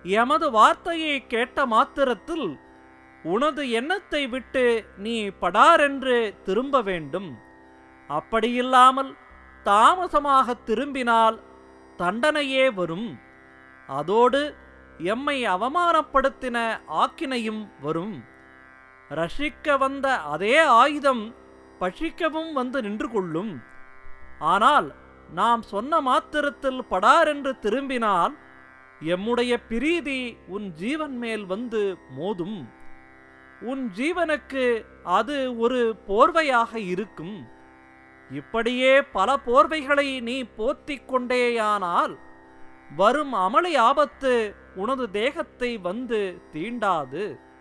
எமது வார்த்தையை கேட்ட மாத்திரத்தில் உனது எண்ணத்தை விட்டு நீ படாரென்று திரும்ப வேண்டும் அப்படியில்லாமல் தாமசமாக திரும்பினால் தண்டனையே வரும் அதோடு எம்மை அவமானப்படுத்தின ஆக்கினையும் வரும் ரஷிக்க வந்த அதே ஆயுதம் பட்சிக்கவும் வந்து நின்று கொள்ளும் ஆனால் நாம் சொன்ன மாத்திரத்தில் படாரென்று திரும்பினால் எம்முடைய பிரீதி உன் ஜீவன் மேல் வந்து மோதும் உன் ஜீவனுக்கு அது ஒரு போர்வையாக இருக்கும் இப்படியே பல போர்வைகளை நீ போத்திக் கொண்டேயானால் வரும் அமளி ஆபத்து உனது தேகத்தை வந்து தீண்டாது